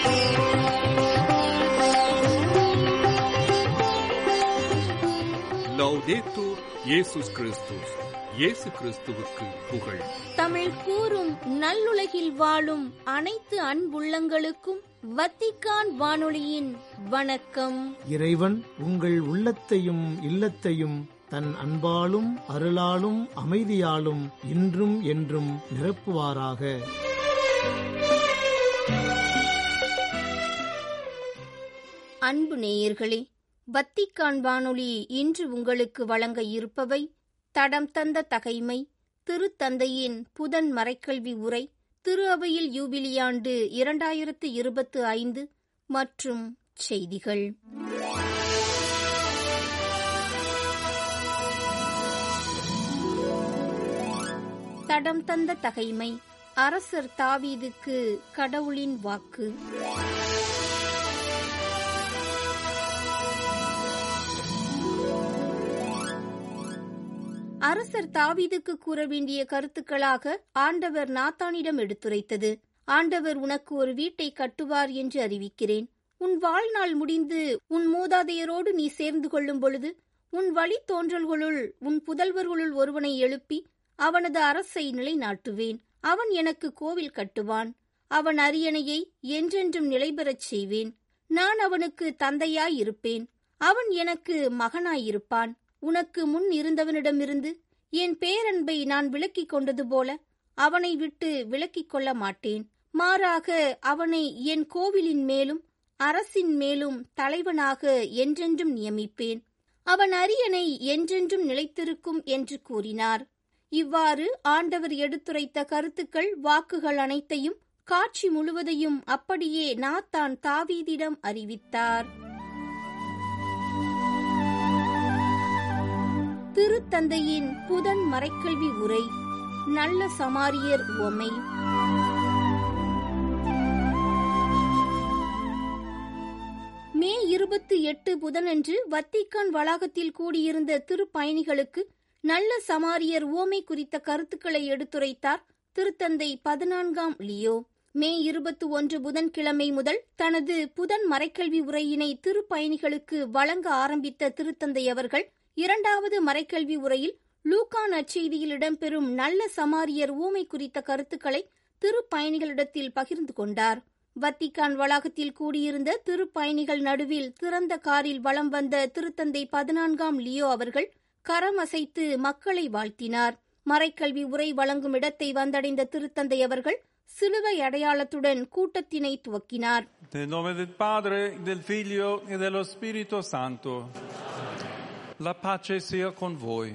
லௌதேத்தூர் இயேசுஸ் கிறிஸ்துஸ் இயேசு கிறிஸ்துவுக்கு புகழ் தமிழ் கூறும் நல்லுலகில் வாழும் அனைத்து அன்புள்ளங்களுக்கும் வத்திக்கான் வானொலியின் வணக்கம் இறைவன் உங்கள் உள்ளத்தையும் இல்லத்தையும் தன் அன்பாலும் அருளாலும் அமைதியாலும் இன்றும் என்றும் நிரப்புவாராக அன்பு நேயர்களே வத்திக்கான் வானொலி இன்று உங்களுக்கு வழங்க இருப்பவை தடம் தந்த தகைமை திருத்தந்தையின் புதன் மறைக்கல்வி உரை திரு அவையில் யூபிலியாண்டு இரண்டாயிரத்து இருபத்து ஐந்து மற்றும் செய்திகள் தடம் தந்த தகைமை அரசர் தாவீதுக்கு கடவுளின் வாக்கு அரசர் தாவீதுக்கு கூற வேண்டிய கருத்துக்களாக ஆண்டவர் நாத்தானிடம் எடுத்துரைத்தது ஆண்டவர் உனக்கு ஒரு வீட்டை கட்டுவார் என்று அறிவிக்கிறேன் உன் வாழ்நாள் முடிந்து உன் மூதாதையரோடு நீ சேர்ந்து கொள்ளும் பொழுது உன் வழி தோன்றல்களுள் உன் புதல்வர்களுள் ஒருவனை எழுப்பி அவனது அரசை நிலைநாட்டுவேன் அவன் எனக்கு கோவில் கட்டுவான் அவன் அரியணையை என்றென்றும் நிலைபெறச் செய்வேன் நான் அவனுக்கு தந்தையாயிருப்பேன் அவன் எனக்கு மகனாயிருப்பான் உனக்கு முன் இருந்தவனிடமிருந்து என் பேரன்பை நான் விலக்கிக் கொண்டது போல அவனை விட்டு விலக்கிக் கொள்ள மாட்டேன் மாறாக அவனை என் கோவிலின் மேலும் அரசின் மேலும் தலைவனாக என்றென்றும் நியமிப்பேன் அவன் அரியணை என்றென்றும் நிலைத்திருக்கும் என்று கூறினார் இவ்வாறு ஆண்டவர் எடுத்துரைத்த கருத்துக்கள் வாக்குகள் அனைத்தையும் காட்சி முழுவதையும் அப்படியே நாத்தான் தாவீதிடம் அறிவித்தார் திருத்தந்தையின் புதன் மறைக்கல்வி உரை நல்ல சமாரியர் உவமை மே இருபத்தி எட்டு புதனன்று வத்திக்கான் வளாகத்தில் கூடியிருந்த திருப்பயணிகளுக்கு நல்ல சமாரியர் உவமை குறித்த கருத்துக்களை எடுத்துரைத்தார் திருத்தந்தை பதினான்காம் லியோ மே இருபத்தி ஒன்று புதன்கிழமை முதல் தனது புதன் மறைக்கல்வி உரையினை திருப்பயணிகளுக்கு வழங்க ஆரம்பித்த திருத்தந்தை அவர்கள் இரண்டாவது மறைக்கல்வி உரையில் லூகா நற்செய்தியில் இடம்பெறும் நல்ல சமாரியர் ஊமை குறித்த கருத்துக்களை திருப்பயணிகளிடத்தில் பகிர்ந்து கொண்டார் வத்திக்கான் வளாகத்தில் கூடியிருந்த திருப்பயணிகள் நடுவில் திறந்த காரில் வலம் வந்த திருத்தந்தை பதினான்காம் லியோ அவர்கள் கரம் அசைத்து மக்களை வாழ்த்தினார் மறைக்கல்வி உரை வழங்கும் இடத்தை வந்தடைந்த திருத்தந்தை அவர்கள் சிலுவை அடையாளத்துடன் கூட்டத்தினை துவக்கினார் Nel nome del Padre, del Figlio e dello Spirito Santo. La pace sia con voi.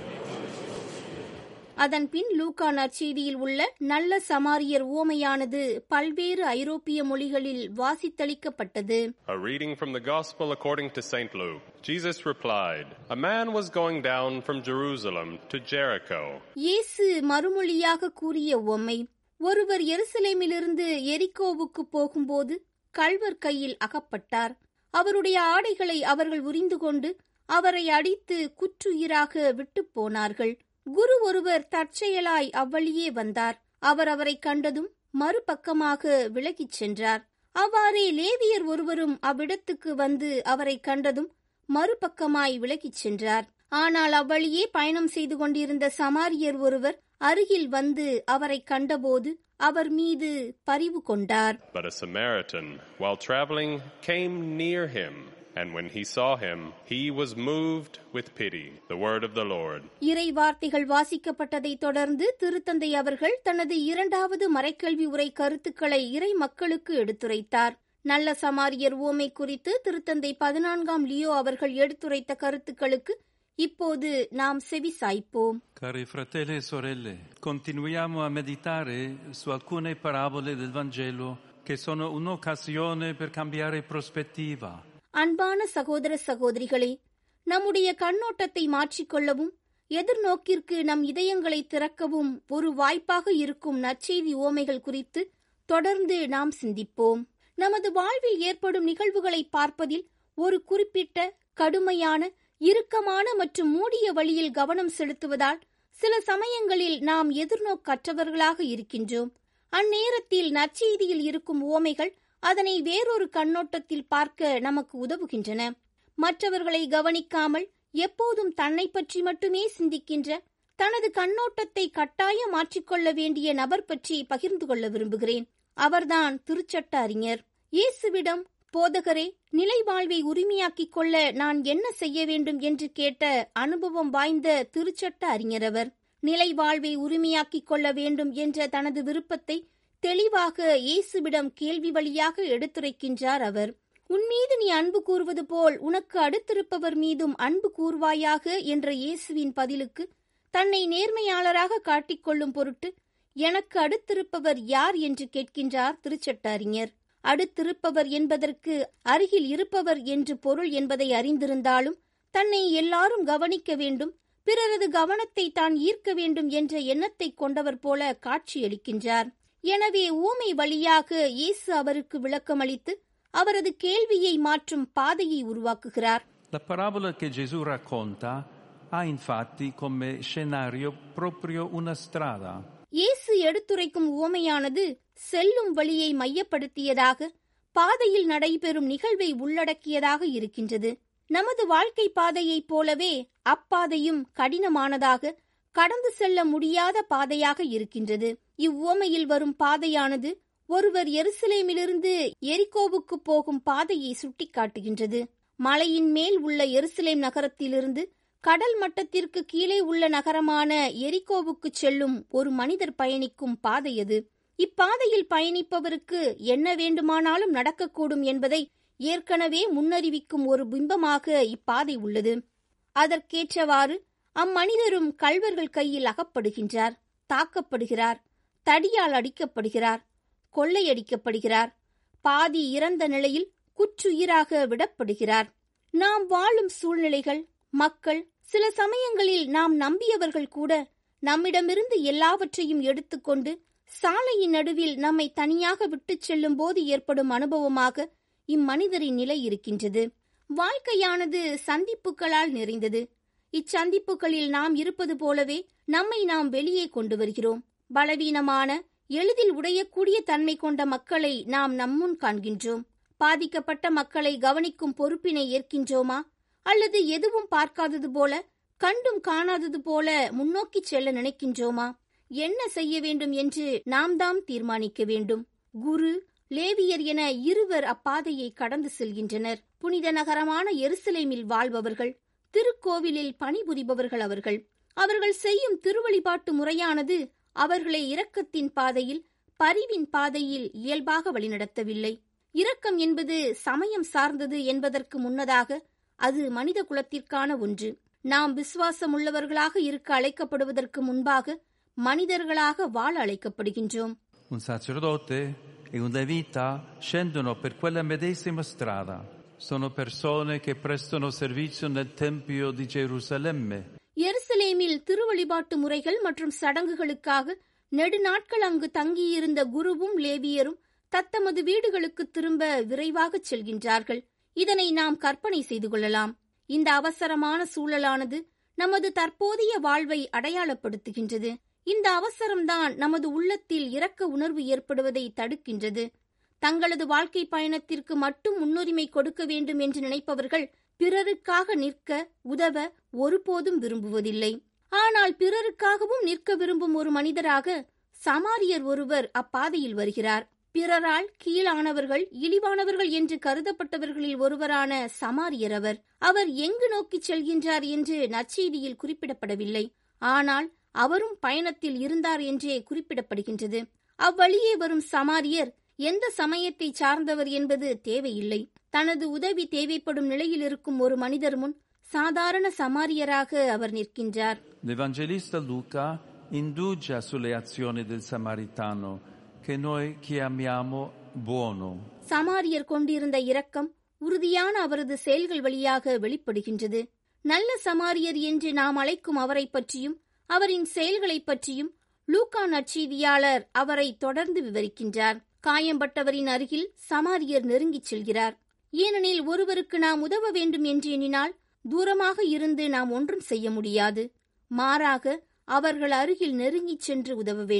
அதன் பின் லூகா நற்செய்தியில் உள்ள நல்ல சமாரியர் உவமையானது பல்வேறு ஐரோப்பிய மொழிகளில் வாசித்தளிக்கப்பட்டது A reading from the Gospel according to St. Luke. Jesus replied, A man was going down from Jerusalem to Jericho. இயேசு மறுமொழியாக கூறிய உவமை ஒருவர் எருசலேமிலிருந்து எரிக்கோவுக்கு போகும்போது கள்வர் கையில் அகப்பட்டார் அவருடைய ஆடைகளை அவர்கள் உரிந்து கொண்டு அவரை அடித்து குற்றுயிராக விட்டுப் போனார்கள் குரு ஒருவர் தற்செயலாய் அவ்வழியே வந்தார் அவர் அவரை கண்டதும் மறுபக்கமாக விலகிச் சென்றார் அவ்வாறே லேவியர் ஒருவரும் அவ்விடத்துக்கு வந்து அவரை கண்டதும் மறுபக்கமாய் விலகிச் சென்றார் ஆனால் அவ்வழியே பயணம் செய்து கொண்டிருந்த சமாரியர் ஒருவர் அருகில் வந்து அவரை கண்டபோது அவர் மீது பரிவு கொண்டார் But a Samaritan, while traveling, came near him. And when he saw him, he was moved with pity. The word of the Lord. இறை வார்த்தைகள் வாசிக்கப்பட்டதைத் தொடர்ந்து திருத்தந்தை அவர்கள் தனது இரண்டாவது மறைக்கல்வி உரை கருத்துக்களை இறை மக்களுக்கு எடுத்துரைத்தார் நல்ல சமாரியர் உவமை குறித்து திருத்தந்தை பதினான்காம் லியோ அவர்கள் எடுத்துரைத்த கருத்துக்களுக்கு இப்போது நாம் செவி சாய்ப்போம் Cari fratelli e sorelle, continuiamo a meditare su alcune parabole del Vangelo che sono un'occasione per cambiare prospettiva. அன்பான சகோதர சகோதரிகளே நம்முடைய கண்ணோட்டத்தை மாற்றிக்கொள்ளவும் எதிர்நோக்கிற்கு நம் இதயங்களை திறக்கவும் ஒரு வாய்ப்பாக இருக்கும் நற்செய்தி ஓமைகள் குறித்து தொடர்ந்து நாம் சிந்திப்போம் நமது வாழ்வில் ஏற்படும் நிகழ்வுகளை பார்ப்பதில் ஒரு குறிப்பிட்ட கடுமையான இறுக்கமான மற்றும் மூடிய வழியில் கவனம் செலுத்துவதால் சில சமயங்களில் நாம் எதிர்நோக்கற்றவர்களாக இருக்கின்றோம் அந்நேரத்தில் நற்செய்தியில் இருக்கும் உவமைகள் அதனை வேறொரு கண்ணோட்டத்தில் பார்க்க நமக்கு உதவுகின்றன மற்றவர்களை கவனிக்காமல் எப்போதும் தன்னை பற்றி மட்டுமே சிந்திக்கின்ற தனது கண்ணோட்டத்தை கட்டாயம் மாற்றிக்கொள்ள வேண்டிய நபர் பற்றி பகிர்ந்து கொள்ள விரும்புகிறேன் அவர்தான் திருச்சட்ட அறிஞர் இயேசுவிடம் போதகரே நிலை வாழ்வை உரிமையாக்கிக் கொள்ள நான் என்ன செய்ய வேண்டும் என்று கேட்ட அனுபவம் வாய்ந்த திருச்சட்ட அறிஞர் அவர் நிலை வாழ்வை உரிமையாக்கிக் கொள்ள வேண்டும் என்ற தனது விருப்பத்தை தெளிவாக இயேசுவிடம் கேள்வி வழியாக எடுத்துரைக்கின்றார் அவர் உன்மீது நீ அன்பு கூறுவது போல் உனக்கு அடுத்திருப்பவர் மீதும் அன்பு கூறுவாயாக என்ற இயேசுவின் பதிலுக்கு தன்னை நேர்மையாளராக காட்டிக்கொள்ளும் பொருட்டு எனக்கு அடுத்திருப்பவர் யார் என்று கேட்கின்றார் திருச்சட்ட அறிஞர் அடுத்திருப்பவர் என்பதற்கு அருகில் இருப்பவர் என்று பொருள் என்பதை அறிந்திருந்தாலும் தன்னை எல்லாரும் கவனிக்க வேண்டும் பிறரது கவனத்தை தான் ஈர்க்க வேண்டும் என்ற எண்ணத்தை கொண்டவர் போல காட்சியளிக்கின்றார் எனவே ஊமை வழியாக இயேசு அவருக்கு விளக்கமளித்து அவரது கேள்வியை மாற்றும் பாதையை உருவாக்குகிறார் La parabola che Gesù racconta ha infatti come scenario proprio una strada. இயேசு எடுத்துரைக்கும் உவமையானது செல்லும் வழியை மையப்படுத்தியதாக பாதையில் நடைபெறும் நிகழ்வை உள்ளடக்கியதாக இருக்கின்றது நமது வாழ்க்கை பாதையைப் போலவே அப்பாதையும் கடினமானதாக கடந்து செல்ல முடியாத பாதையாக இருக்கின்றது இவ்வுவமையில் வரும் பாதையானது ஒருவர் எருசலேமிலிருந்து எரிகோவுக்கு போகும் பாதையை சுட்டிக்காட்டுகின்றது மலையின் மேல் உள்ள எருசலேம் நகரத்திலிருந்து கடல் மட்டத்திற்கு கீழே உள்ள நகரமான எரிகோவுக்கு செல்லும் ஒரு மனிதர் பயணிக்கும் பாதை அது இப்பாதையில் பயணிப்பவருக்கு என்ன வேண்டுமானாலும் நடக்கக்கூடும் என்பதை ஏற்கனவே முன்னறிவிக்கும் ஒரு பிம்பமாக இப்பாதை உள்ளது அதற்கேற்றவாறு அம்மனிதரும் கள்வர்கள் கையில் அகப்படுகின்றார் தாக்கப்படுகிறார் தடியால் அடிக்கப்படுகிறார் கொள்ளையடிக்கப்படுகிறார் பாதி இறந்த நிலையில் குற்றுயிராக விடப்படுகிறார் நாம் வாழும் சூழ்நிலைகள் மக்கள் சில சமயங்களில் நாம் நம்பியவர்கள் கூட நம்மிடமிருந்து எல்லாவற்றையும் எடுத்துக்கொண்டு சாலையின் நடுவில் நம்மை தனியாக விட்டுச் செல்லும் போது ஏற்படும் அனுபவமாக இம்மனிதரின் நிலை இருக்கின்றது வாழ்க்கையானது சந்திப்புகளால் நிறைந்தது இச்சந்திப்புகளில் நாம் இருப்பது போலவே நம்மை நாம் வெளியே கொண்டு வருகிறோம் பலவீனமான எளிதில் உடையக்கூடிய தன்மை கொண்ட மக்களை நாம் நம்முன் காண்கின்றோம் பாதிக்கப்பட்ட மக்களை கவனிக்கும் பொறுப்பினை ஏற்கின்றோமா அல்லது எதுவும் பார்க்காதது போல கண்டும் காணாதது போல முன்னோக்கி செல்ல நினைக்கின்றோமா என்ன செய்ய வேண்டும் என்று நாம் தாம் தீர்மானிக்க வேண்டும் குரு லேவியர் என இருவர் அப்பாதையை கடந்து செல்கின்றனர் புனித நகரமான எருசலேமில் வாழ்பவர்கள் திருக்கோவிலில் பணிபுரிபவர்கள் அவர்கள் அவர்கள் செய்யும் திருவழிபாட்டு முறையானது அவர்களை இரக்கத்தின் பாதையில் பரிவின் பாதையில் இயல்பாக வழிநடத்தவில்லை இரக்கம் என்பது சமயம் சார்ந்தது என்பதற்கு முன்னதாக அது மனித குலத்திற்கான ஒன்று நாம் விசுவாசம் உள்ளவர்களாக இருக்க அழைக்கப்படுவதற்கு முன்பாக மனிதர்களாக வாழ அழைக்கப்படுகின்றோம் Un sacerdote e un levita scendono per quella medesima strada. Sono persone che prestano servizio nel Tempio di Gerusalemme. எருசலேமில் திருவழிபாட்டு முறைகள் மற்றும் சடங்குகளுக்காக நெடுநாட்கள் அங்கு தங்கியிருந்த குருவும் லேவியரும் தத்தமது வீடுகளுக்கு திரும்ப விரைவாகச் செல்கின்றார்கள் இதனை நாம் கற்பனை செய்து கொள்ளலாம் இந்த அவசரமான சூழலானது நமது தற்போதைய வாழ்வை அடையாளப்படுத்துகின்றது இந்த அவசரம்தான் நமது உள்ளத்தில் இரக்க உணர்வு ஏற்படுவதை தடுக்கின்றது தங்களது வாழ்க்கை பயணத்திற்கு மட்டும் முன்னுரிமை கொடுக்க வேண்டும் என்று நினைப்பவர்கள் பிறருக்காக நிற்க உதவ ஒருபோதும் விரும்புவதில்லை ஆனால் பிறருக்காகவும் நிற்க விரும்பும் ஒரு மனிதராக சமாரியர் ஒருவர் அப்பாதையில் வருகிறார் பிறரால் கீழானவர்கள் இழிவானவர்கள் என்று கருதப்பட்டவர்களில் ஒருவரான சமாரியர் அவர் அவர் எங்கு நோக்கிச் செல்கின்றார் என்று நற்செய்தியில் குறிப்பிடப்படவில்லை ஆனால் அவரும் பயணத்தில் இருந்தார் என்றே குறிப்பிடப்படுகின்றது அவ்வழியே வரும் சமாரியர் எந்த சமயத்தை சார்ந்தவர் என்பது தேவையில்லை தனது உதவி தேவைப்படும் நிலையில் இருக்கும் ஒரு மனிதர் முன் சாதாரண சமாரியராக அவர் நிற்கின்றார் L'Evangelista Luca indugia sulle azioni del Samaritano, che noi chiamiamo buono. சமாரியர் கொண்டிருந்த இரக்கம் உறுதியான அவரது செயல்கள் வழியாக வெளிப்படுகின்றது நல்ல சமாரியர் என்று நாம் அழைக்கும் அவரை பற்றியும் அவரின் செயல்களைப் பற்றியும் லூக்கா நற்செய்தியாளர் அவரை தொடர்ந்து விவரிக்கின்றார் காயம்பட்டவரின் அருகில் சமாரியர் நெருங்கிச் செல்கிறார் ஏனெனில் ஒருவருக்கு நாம் உதவ வேண்டும் என்று எண்ணினால் தூரமாக இருந்து நாம் ஒன்றும் செய்ய முடியாது மாறாக அவர்கள் அருகில் நெருங்கிச் சென்று உதவ வேண்டும்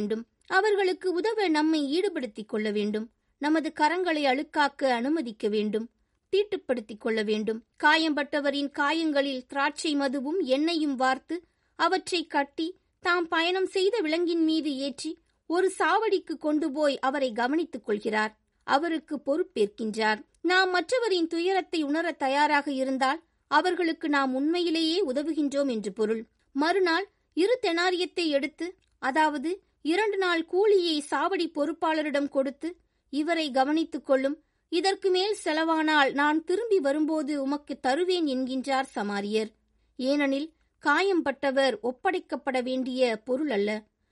அவர்களுக்கு உதவ நம்மை ஈடுபடுத்திக் கொள்ள வேண்டும் நமது கரங்களை அழுக்காக்க அனுமதிக்க வேண்டும் தீட்டுப்படுத்திக் கொள்ள வேண்டும் காயம்பட்டவரின் காயங்களில் திராட்சை மதுவும் எண்ணெயும் வார்த்து அவற்றை கட்டி தாம் பயணம் செய்த விலங்கின் மீது ஏற்றி ஒரு சாவடிக்கு கொண்டு போய் அவரை கவனித்துக் கொள்கிறார் அவருக்கு பொறுப்பேற்கின்றார் நாம் மற்றவரின் துயரத்தை உணர தயாராக இருந்தால் அவர்களுக்கு நாம் உண்மையிலேயே உதவுகின்றோம் என்று பொருள் மறுநாள் இரு தெனாரியத்தை எடுத்து அதாவது இரண்டு நாள் கூலியை சாவடி பொறுப்பாளரிடம் கொடுத்து இவரை கவனித்துக் கொள்ளும் இதற்கு மேல் செலவானால் நான் திரும்பி வரும்போது உமக்கு தருவேன் என்கின்றார் சமாரியர் ஏனெனில் காயம்பட்டவர் ஒப்படைக்கப்பட வேண்டிய பொருள் அல்ல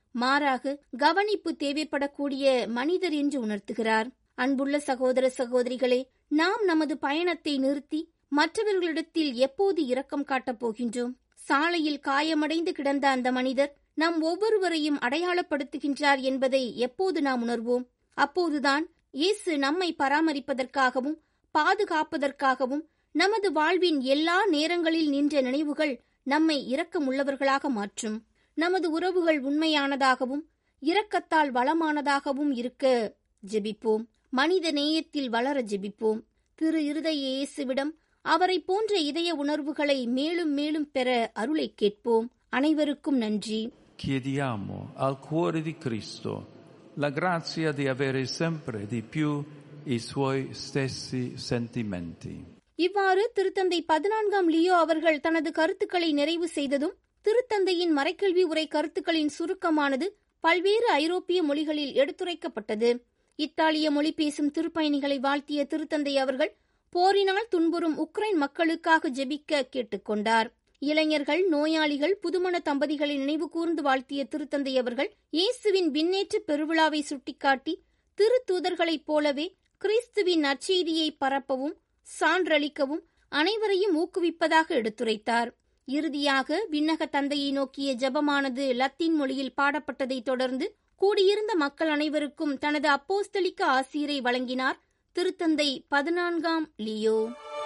மாறாக கவனிப்பு தேவைப்படக்கூடிய மனிதர் என்று உணர்த்துகிறார் அன்புள்ள சகோதர சகோதரிகளே நாம் நமது பயணத்தை நிறுத்தி மற்றவர்களிடத்தில் எப்போது இரக்கம் காட்டப் போகின்றோம் சாலையில் காயமடைந்து கிடந்த அந்த மனிதர் நம் ஒவ்வொருவரையும் அடையாளப்படுத்துகின்றார் என்பதை எப்போது நாம் உணர்வோம் அப்போதுதான் இயேசு நம்மை பராமரிப்பதற்காகவும் பாதுகாப்பதற்காகவும் நமது வாழ்வின் எல்லா நேரங்களில் நின்ற நினைவுகள் நம்மை இரக்கமுள்ளவர்களாக மாற்றும் நமது உறவுகள் உண்மையானதாகவும் இரக்கத்தால் வளமானதாகவும் இருக்க ஜெபிப்போம் மனித நேயத்தில் வளர ஜெபிப்போம் திரு இருதய இயேசுவிடம் அவரை போன்ற இதய உணர்வுகளை மேலும் மேலும் பெற அருளை கேட்போம் அனைவருக்கும் நன்றி Chiediamo al cuore di Cristo la grazia di avere sempre di più i suoi stessi sentimenti. இவ்வாறு திருத்தந்தை பதினான்காம் லியோ அவர்கள் தனது கருத்துக்களை நிறைவு செய்ததும் திருத்தந்தையின் மறைக்கல்வி உரை கருத்துக்களின் சுருக்கமானது பல்வேறு ஐரோப்பிய மொழிகளில் எடுத்துரைக்கப்பட்டது இத்தாலிய மொழி பேசும் திருப்பயணிகளை வாழ்த்திய திருத்தந்தை அவர்கள் போரினால் துன்புறும் உக்ரைன் மக்களுக்காக ஜெபிக்க கேட்டுக்கொண்டார் இளைஞர்கள் நோயாளிகள் புதுமண தம்பதிகளை நினைவு கூர்ந்து வாழ்த்திய திருத்தந்தை அவர்கள் இயேசுவின் விண்ணேற்ற பெருவிழாவை சுட்டிக்காட்டி திருத்தூதர்களைப் போலவே கிறிஸ்துவின் நற்செய்தியை பரப்பவும் சான்றளிக்கவும் அனைவரையும் ஊக்குவிப்பதாக எடுத்துரைத்தார் இறுதியாக விண்ணக தந்தையை நோக்கிய ஜெபமானது லத்தீன் மொழியில் பாடப்பட்டதைத் தொடர்ந்து கூடியிருந்த மக்கள் அனைவருக்கும் தனது அப்போஸ்தலிக்க ஆசிரியரை வழங்கினார் திருத்தந்தை பதினான்காம் லியோ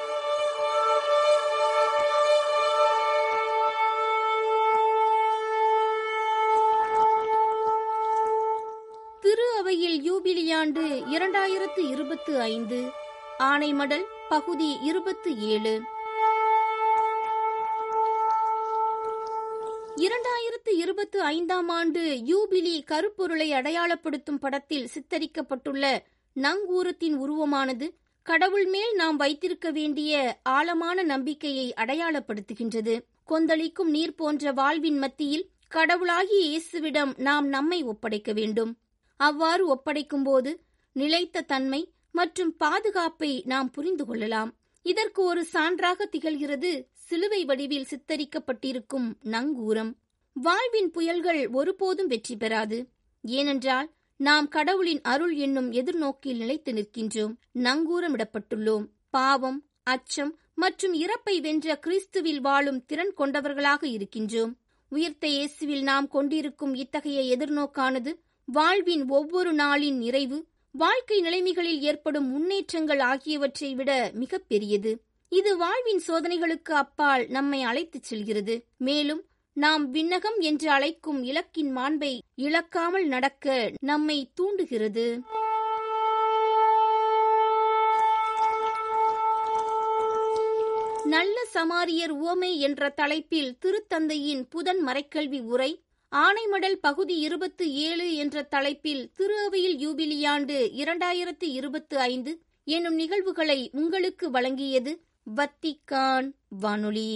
திரு அவையில் யூபிலியாண்டு இரண்டாயிரத்து இருபத்து ஐந்து ஆனைமடல் பகுதி இருபத்து ஏழு இரண்டாயிரத்து இருபத்து ஐந்தாம் ஆண்டு யூபிலி கருப்பொருளை அடையாளப்படுத்தும் படத்தில் சித்தரிக்கப்பட்டுள்ள நங்கூரத்தின் உருவமானது கடவுள் மேல் நாம் வைத்திருக்க வேண்டிய ஆழமான நம்பிக்கையை அடையாளப்படுத்துகின்றது கொந்தளிக்கும் நீர் போன்ற வாழ்வின் மத்தியில் கடவுளாகிய இயேசுவிடம் நாம் நம்மை ஒப்படைக்க வேண்டும் அவ்வாறு ஒப்படைக்கும்போது நிலைத்த தன்மை மற்றும் பாதுகாப்பை நாம் புரிந்து கொள்ளலாம் இதற்கு ஒரு சான்றாக திகழ்கிறது சிலுவை வடிவில் சித்தரிக்கப்பட்டிருக்கும் நங்கூரம் வாழ்வின் புயல்கள் ஒருபோதும் வெற்றி பெறாது ஏனென்றால் நாம் கடவுளின் அருள் என்னும் எதிர்நோக்கில் நிலைத்து நிற்கின்றோம் நங்கூரமிடப்பட்டுள்ளோம் பாவம் அச்சம் மற்றும் இறப்பை வென்ற கிறிஸ்துவில் வாழும் திறன் கொண்டவர்களாக இருக்கின்றோம் உயிர்த்த இயேசுவில் நாம் கொண்டிருக்கும் இத்தகைய எதிர்நோக்கானது வாழ்வின் ஒவ்வொரு நாளின் நிறைவு வாழ்க்கை நிலைமைகளில் ஏற்படும் முன்னேற்றங்கள் ஆகியவற்றை விட மிக பெரியது இது வாழ்வின் சோதனைகளுக்கு அப்பால் நம்மை அழைத்துச் செல்கிறது மேலும் நாம் விண்ணகம் என்று அழைக்கும் இலக்கின் மாண்பை இழக்காமல் நடக்க நம்மை தூண்டுகிறது நல்ல சமாரியர் உவமை என்ற தலைப்பில் திருத்தந்தையின் புதன் மறைக்கல்வி உரை ஆனைமடல் பகுதி இருபத்து ஏழு என்ற தலைப்பில் திரு அவையில் யூபிலியாண்டு இரண்டாயிரத்து இருபத்து ஐந்து எனும் நிகழ்வுகளை உங்களுக்கு வழங்கியது வத்திக்கான் வானொலி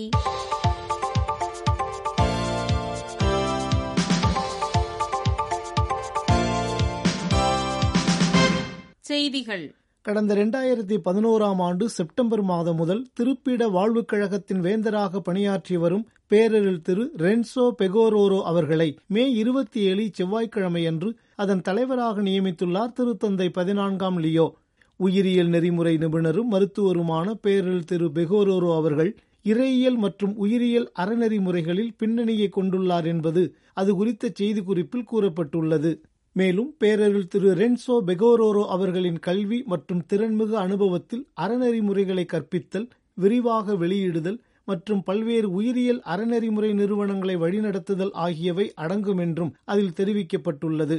செய்திகள் கடந்த இரண்டாயிரத்தி பதினோராம் ஆண்டு செப்டம்பர் மாதம் முதல் திருப்பீட வாழ்வுக் கழகத்தின் வேந்தராக பணியாற்றி வரும் பேரரில் திரு ரென்சோ பெகோரோரோ அவர்களை மே இருபத்தி ஏழு செவ்வாய்க்கிழமையன்று அதன் தலைவராக நியமித்துள்ளார் திருத்தந்தை பதினான்காம் லியோ உயிரியல் நெறிமுறை நிபுணரும் மருத்துவருமான பேரில் திரு பெகோரோரோ அவர்கள் இறையியல் மற்றும் உயிரியல் அறநெறிமுறைகளில் பின்னணியை கொண்டுள்ளார் என்பது அது குறித்த செய்திக்குறிப்பில் கூறப்பட்டுள்ளது மேலும் பேரருள் திரு ரென்சோ பெகோரோரோ அவர்களின் கல்வி மற்றும் திறன்மிகு அனுபவத்தில் அறநெறிமுறைகளை கற்பித்தல் விரிவாக வெளியிடுதல் மற்றும் பல்வேறு உயிரியல் அறநெறிமுறை நிறுவனங்களை வழிநடத்துதல் ஆகியவை அடங்கும் என்றும் அதில் தெரிவிக்கப்பட்டுள்ளது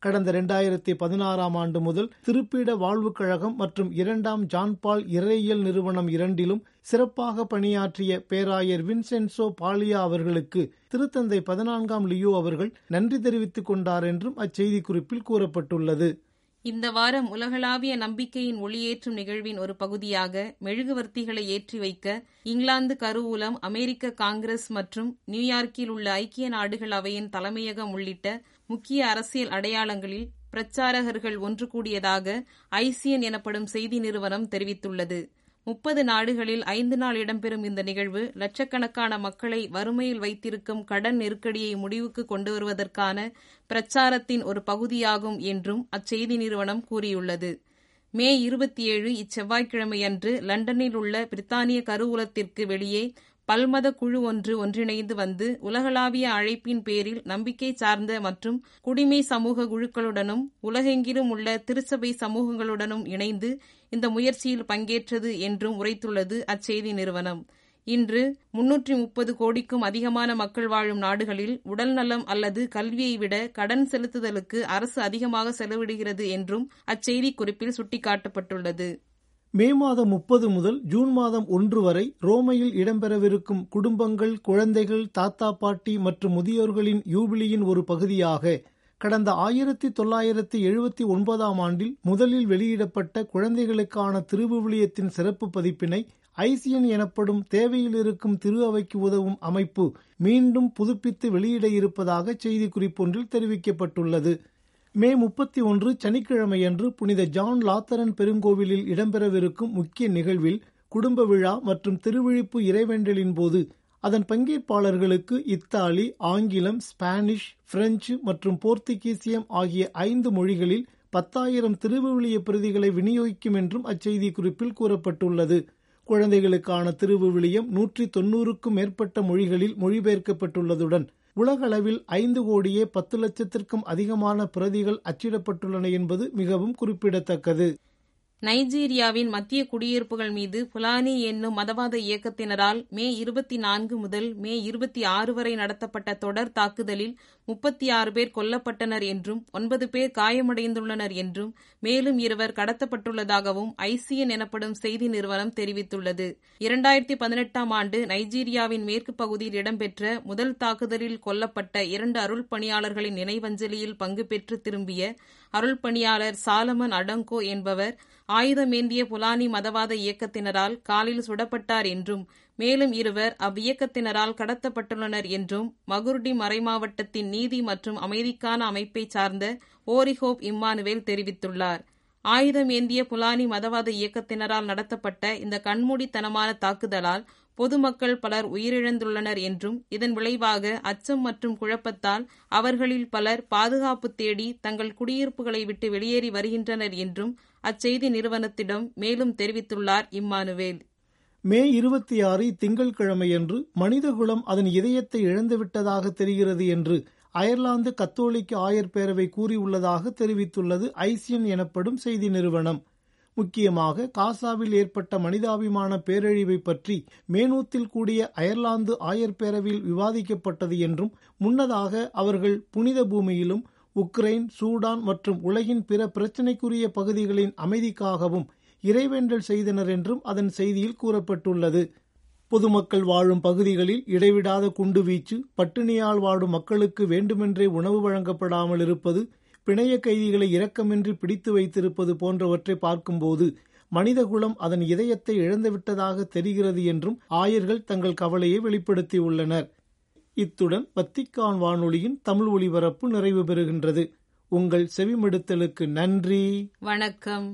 கடந்த இரண்டாயிரத்தி பதினாறாம் ஆண்டு முதல் திருப்பீட வாழ்வுக் கழகம் மற்றும் இரண்டாம் ஜான்பால் இறையியல் நிறுவனம் இரண்டிலும் சிறப்பாக பணியாற்றிய பேராயர் வின்சென்சோ பாலியா அவர்களுக்கு திருத்தந்தை பதினான்காம் லியோ அவர்கள் நன்றி தெரிவித்துக் கொண்டார் என்றும் அச்செய்திக்குறிப்பில் கூறப்பட்டுள்ளது இந்த வாரம் உலகளாவிய நம்பிக்கையின் ஒளியேற்றும் நிகழ்வின் ஒரு பகுதியாக மெழுகுவர்த்திகளை ஏற்றி வைக்க இங்கிலாந்து கருவூலம் அமெரிக்க காங்கிரஸ் மற்றும் நியூயார்க்கில் உள்ள ஐக்கிய நாடுகள் அவையின் தலைமையகம் உள்ளிட்ட முக்கிய அரசியல் அடையாளங்களில் பிரச்சாரகர்கள் ஒன்று கூடியதாக ஐசிஎன் எனப்படும் செய்தி நிறுவனம் தெரிவித்துள்ளது முப்பது நாடுகளில் ஐந்து நாள் இடம்பெறும் இந்த நிகழ்வு லட்சக்கணக்கான மக்களை வறுமையில் வைத்திருக்கும் கடன் நெருக்கடியை முடிவுக்கு கொண்டு வருவதற்கான பிரச்சாரத்தின் ஒரு பகுதியாகும் என்றும் அச்செய்தி நிறுவனம் கூறியுள்ளது மே இருபத்தி ஏழு இச்செவ்வாய்க்கிழமையன்று லண்டனில் உள்ள பிரித்தானிய கருவூலத்திற்கு வெளியே பல்மத குழு ஒன்று ஒன்றிணைந்து வந்து உலகளாவிய அழைப்பின் பேரில் நம்பிக்கை சார்ந்த மற்றும் குடிமை சமூக குழுக்களுடனும் உலகெங்கிலும் உள்ள திருச்சபை சமூகங்களுடனும் இணைந்து இந்த முயற்சியில் பங்கேற்றது என்றும் உரைத்துள்ளது அச்செய்தி நிறுவனம் இன்று முன்னூற்றி முப்பது கோடிக்கும் அதிகமான மக்கள் வாழும் நாடுகளில் உடல் நலம் அல்லது கல்வியை விட கடன் செலுத்துதலுக்கு அரசு அதிகமாக செலவிடுகிறது என்றும் அச்செய்தி குறிப்பில் சுட்டிக்காட்டப்பட்டுள்ளது மே மாதம் முப்பது முதல் ஜூன் மாதம் ஒன்று வரை ரோமையில் இடம்பெறவிருக்கும் குடும்பங்கள் குழந்தைகள் தாத்தா பாட்டி மற்றும் முதியோர்களின் யூபிலியின் ஒரு பகுதியாக கடந்த ஆயிரத்தி தொள்ளாயிரத்தி எழுபத்தி ஒன்பதாம் ஆண்டில் முதலில் வெளியிடப்பட்ட குழந்தைகளுக்கான திருவிவிலியத்தின் சிறப்பு பதிப்பினை ஐசியன் எனப்படும் தேவையில் இருக்கும் திரு அவைக்கு உதவும் அமைப்பு மீண்டும் புதுப்பித்து வெளியிட இருப்பதாக செய்திக்குறிப்பொன்றில் தெரிவிக்கப்பட்டுள்ளது மே முப்பத்தி ஒன்று சனிக்கிழமையன்று புனித ஜான் லாத்தரன் பெருங்கோவிலில் இடம்பெறவிருக்கும் முக்கிய நிகழ்வில் குடும்ப விழா மற்றும் திருவிழிப்பு இறைவேண்டலின் போது அதன் பங்கேற்பாளர்களுக்கு இத்தாலி ஆங்கிலம் ஸ்பானிஷ் பிரெஞ்சு மற்றும் போர்த்துகீசியம் ஆகிய ஐந்து மொழிகளில் பத்தாயிரம் திருவிவிலிய பிரதிகளை விநியோகிக்கும் என்றும் அச்செய்தி குறிப்பில் கூறப்பட்டுள்ளது குழந்தைகளுக்கான திருவிவிலியம் நூற்றி தொன்னூறுக்கும் மேற்பட்ட மொழிகளில் மொழிபெயர்க்கப்பட்டுள்ளதுடன் உலகளவில் ஐந்து கோடியே பத்து லட்சத்திற்கும் அதிகமான பிரதிகள் அச்சிடப்பட்டுள்ளன என்பது மிகவும் குறிப்பிடத்தக்கது நைஜீரியாவின் மத்திய குடியிருப்புகள் மீது புலானி என்னும் மதவாத இயக்கத்தினரால் மே இருபத்தி நான்கு முதல் மே இருபத்தி ஆறு வரை நடத்தப்பட்ட தொடர் தாக்குதலில் முப்பத்தி ஆறு பேர் கொல்லப்பட்டனர் என்றும் ஒன்பது பேர் காயமடைந்துள்ளனர் என்றும் மேலும் இருவர் கடத்தப்பட்டுள்ளதாகவும் ஐசிஎன் எனப்படும் செய்தி நிறுவனம் தெரிவித்துள்ளது இரண்டாயிரத்தி பதினெட்டாம் ஆண்டு நைஜீரியாவின் மேற்கு பகுதியில் இடம்பெற்ற முதல் தாக்குதலில் கொல்லப்பட்ட இரண்டு அருள் பணியாளர்களின் நினைவஞ்சலியில் பங்கு பெற்று திரும்பிய அருள் பணியாளர் சாலமன் அடங்கோ என்பவர் ஆயுதமேந்திய புலானி மதவாத இயக்கத்தினரால் காலில் சுடப்பட்டார் என்றும் மேலும் இருவர் அவ்வியக்கத்தினரால் கடத்தப்பட்டுள்ளனர் என்றும் மகுர்டி மறைமாவட்டத்தின் நீதி மற்றும் அமைதிக்கான அமைப்பை சார்ந்த ஓரிஹோப் இம்மானுவேல் தெரிவித்துள்ளார் ஆயுதம் ஏந்திய புலானி மதவாத இயக்கத்தினரால் நடத்தப்பட்ட இந்த கண்மூடித்தனமான தாக்குதலால் பொதுமக்கள் பலர் உயிரிழந்துள்ளனர் என்றும் இதன் விளைவாக அச்சம் மற்றும் குழப்பத்தால் அவர்களில் பலர் பாதுகாப்பு தேடி தங்கள் குடியிருப்புகளை விட்டு வெளியேறி வருகின்றனர் என்றும் அச்செய்தி நிறுவனத்திடம் மேலும் தெரிவித்துள்ளார் இம்மானுவேல் மே இருபத்தி ஆறு திங்கட்கிழமையன்று மனிதகுலம் அதன் இதயத்தை இழந்துவிட்டதாக தெரிகிறது என்று அயர்லாந்து கத்தோலிக்க ஆயர் பேரவை கூறியுள்ளதாக தெரிவித்துள்ளது ஐசியன் எனப்படும் செய்தி நிறுவனம் முக்கியமாக காசாவில் ஏற்பட்ட மனிதாபிமான பேரழிவை பற்றி மேனூத்தில் கூடிய அயர்லாந்து ஆயர் பேரவையில் விவாதிக்கப்பட்டது என்றும் முன்னதாக அவர்கள் புனித பூமியிலும் உக்ரைன் சூடான் மற்றும் உலகின் பிற பிரச்சினைக்குரிய பகுதிகளின் அமைதிக்காகவும் இறைவேண்டல் செய்தனர் என்றும் அதன் செய்தியில் கூறப்பட்டுள்ளது பொதுமக்கள் வாழும் பகுதிகளில் இடைவிடாத குண்டுவீச்சு பட்டினியால் வாடும் மக்களுக்கு வேண்டுமென்றே உணவு வழங்கப்படாமல் இருப்பது பிணைய கைதிகளை இரக்கமின்றி பிடித்து வைத்திருப்பது போன்றவற்றை பார்க்கும்போது மனிதகுலம் அதன் இதயத்தை இழந்துவிட்டதாக தெரிகிறது என்றும் ஆயர்கள் தங்கள் கவலையை வெளிப்படுத்தியுள்ளனர் இத்துடன் வத்திக்கான் வானொலியின் தமிழ் ஒலிபரப்பு நிறைவு பெறுகின்றது உங்கள் செவிமடுத்தலுக்கு நன்றி வணக்கம்